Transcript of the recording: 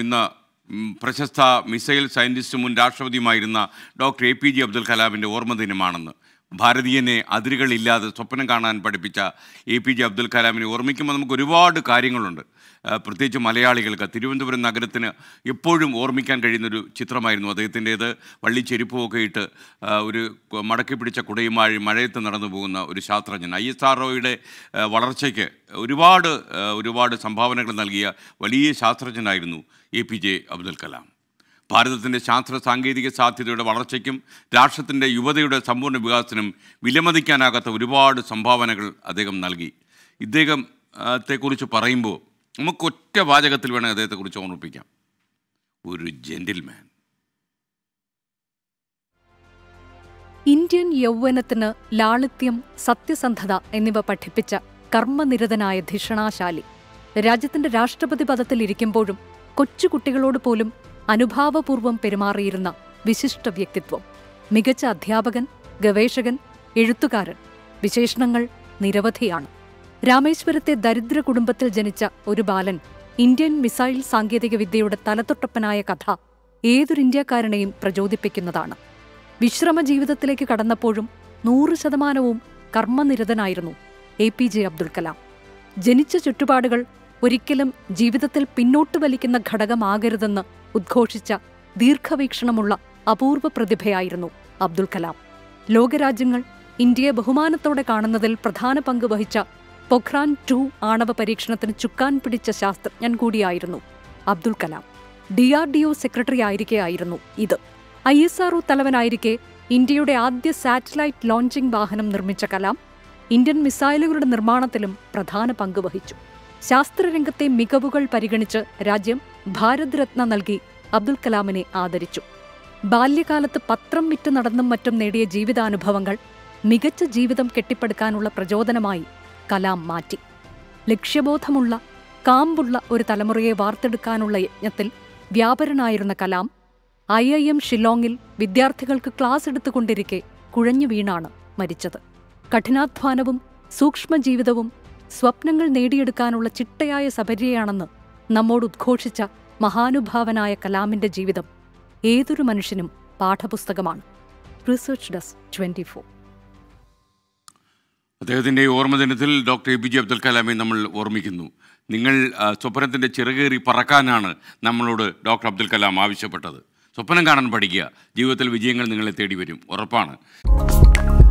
ഇന്ന് ഉം, പ്രശസ്ത മിസൈൽ സയൻറ്റിസ്റ്റും മുൻ രാഷ്ട്രപതിയുമായിരുന്ന doctor A P J Abdul കലാമിൻ്റെ ഓർമ്മ ദിനമാണെന്ന് ഭാരതീയനെ അതിരുകളില്ലാതെ സ്വപ്നം കാണാൻ പഠിപ്പിച്ച എ പി ജെ അബ്ദുൽ കലാമിനെ ഓർമ്മിക്കുമ്പോൾ നമുക്ക് ഒരുപാട് കാര്യങ്ങളുണ്ട് ആ, പ്രത്യേകിച്ച് മലയാളികൾക്ക് തിരുവനന്തപുരം നഗരത്തിന് എപ്പോഴും ഓർമ്മിക്കാൻ കഴിയുന്നൊരു ചിത്രമായിരുന്നു അദ്ദേഹത്തിൻ്റേത് വള്ളിച്ചെരുപ്പുമൊക്കെ ഇട്ട് ആ, ഒരു കൊ- മടക്കി പിടിച്ച കുടയുമായി മഴയത്ത് നടന്നു പോകുന്ന ഒരു ശാസ്ത്രജ്ഞൻ ഐ എസ് ആർ ഒയുടെ വളർച്ചയ്ക്ക് ഒരുപാട് ആ, ഒരുപാട് സംഭാവനകൾ നൽകിയ വലിയ ശാസ്ത്രജ്ഞനായിരുന്നു A P J Abdul Kalam ഭാരതത്തിൻ്റെ ശാസ്ത്ര സാങ്കേതിക സാധ്യതയുടെ വളർച്ചയ്ക്കും രാഷ്ട്രത്തിൻ്റെ യുവതയുടെ സമ്പൂർണ്ണ വികാസത്തിനും വിലമതിക്കാനാകാത്ത ഒരുപാട് സംഭാവനകൾ അദ്ദേഹം നൽകി ഇദ്ദേഹം ആ, ത്തെക്കുറിച്ച് പറയുമ്പോൾ നമുക്ക് ഒറ്റ വാചകത്തിൽ വേണം അദ്ദേഹത്തെക്കുറിച്ച് ഓർമ്മിപ്പിക്കാം ഒരു ജെന്റിൽമാൻ ഇന്ത്യൻ യൗവനത്തിന് ലാളിത്യം സത്യസന്ധത എന്നിവ പഠിപ്പിച്ച കർമ്മനിരതനായ ധിഷണാശാലി രാജ്യത്തിന്റെ രാഷ്ട്രപതി പദത്തിൽ ഇരിക്കുമ്പോഴും കൊച്ചുകുട്ടികളോട് പോലും അനുഭാവപൂർവ്വം പെരുമാറിയിരുന്ന വിശിഷ്ട വ്യക്തിത്വം മികച്ച അധ്യാപകൻ ഗവേഷകൻ എഴുത്തുകാരൻ വിശേഷണങ്ങൾ നിരവധിയാണ് രാമേശ്വരത്തെ ദരിദ്ര കുടുംബത്തിൽ ജനിച്ച ഒരു ബാലൻ ഇന്ത്യൻ മിസൈൽ സാങ്കേതികവിദ്യയുടെ തലതൊട്ടപ്പനായ കഥ ഏതൊരു ഇന്ത്യക്കാരനെയും പ്രചോദിപ്പിക്കുന്നതാണ് വിശ്രമ ജീവിതത്തിലേക്ക് കടന്നപ്പോഴും നൂറ് ശതമാനവും കർമ്മനിരതനായിരുന്നു A P J Abdul Kalam ജനിച്ച ചുറ്റുപാടുകൾ ഒരിക്കലും ജീവിതത്തിൽ പിന്നോട്ട് വലിക്കുന്ന ഘടകമാകരുതെന്ന് ഉദ്ഘോഷിച്ച ദീർഘവീക്ഷണമുള്ള അപൂർവ പ്രതിഭയായിരുന്നു അബ്ദുൽ കലാം ലോകരാജ്യങ്ങൾ ഇന്ത്യയെ ബഹുമാനത്തോടെ കാണുന്നതിൽ പ്രധാന പങ്ക് വഹിച്ച പൊഖ്രാൻ ടു ആണവ പരീക്ഷണത്തിന് ചുക്കാൻ പിടിച്ച ശാസ്ത്രജ്ഞൻ കൂടിയായിരുന്നു Abdul Kalam D R D O secretary ആയിരിക്കെയായിരുന്നു ഇത് ഐ എസ് ആർ തലവനായിരിക്കെ ഇന്ത്യയുടെ ആദ്യ സാറ്റലൈറ്റ് ലോഞ്ചിംഗ് വാഹനം നിർമ്മിച്ച കലാം ഇന്ത്യൻ മിസൈലുകളുടെ നിർമ്മാണത്തിലും പ്രധാന പങ്ക് വഹിച്ചു ശാസ്ത്രരംഗത്തെ മികവുകൾ പരിഗണിച്ച് രാജ്യം ഭാരത് രത്ന നൽകി അബ്ദുൽ കലാമിനെ ആദരിച്ചു ബാല്യകാലത്ത് പത്രം വിറ്റ് നടന്നും മറ്റും നേടിയ ജീവിതാനുഭവങ്ങൾ മികച്ച ജീവിതം കെട്ടിപ്പടുക്കാനുള്ള പ്രചോദനമായി കലാം മാറ്റി ലക്ഷ്യബോധമുള്ള കാമ്പുള്ള ഒരു തലമുറയെ വാർത്തെടുക്കാനുള്ള യജ്ഞത്തിൽ വ്യാപരനായിരുന്ന കലാം ഐ ഐ എം ഷില്ലോങ്ങിൽ വിദ്യാർത്ഥികൾക്ക് ക്ലാസ് എടുത്തുകൊണ്ടിരിക്കെ കുഴഞ്ഞു വീണാണ് മരിച്ചത് കഠിനാധ്വാനവും സൂക്ഷ്മജീവിതവും സ്വപ്നങ്ങൾ നേടിയെടുക്കാനുള്ള ചിട്ടയായ സബര്യയാണെന്ന് നമ്മോട് ഉദ്ഘോഷിച്ച മഹാനുഭാവനായ കലാമിന്റെ ജീവിതം ഏതൊരു മനുഷ്യനും പാഠപുസ്തകമാണ് റിസർച്ച് ഡെസ്ക് ട്വന്റി ഫോർ അദ്ദേഹത്തിൻ്റെ ഈ ഓർമ്മദിനത്തിൽ doctor A P J Abdul കലാമെ നമ്മൾ ഓർമ്മിക്കുന്നു നിങ്ങൾ ആ, സ്വപ്നത്തിൻ്റെ ചിറകേറി പറക്കാനാണ് നമ്മളോട് ഡോക്ടർ അബ്ദുൽ കലാം ആവശ്യപ്പെട്ടത് സ്വപ്നം കാണാൻ പഠിക്കുക ജീവിതത്തിൽ വിജയങ്ങൾ നിങ്ങളെ തേടി വരും ഉറപ്പാണ്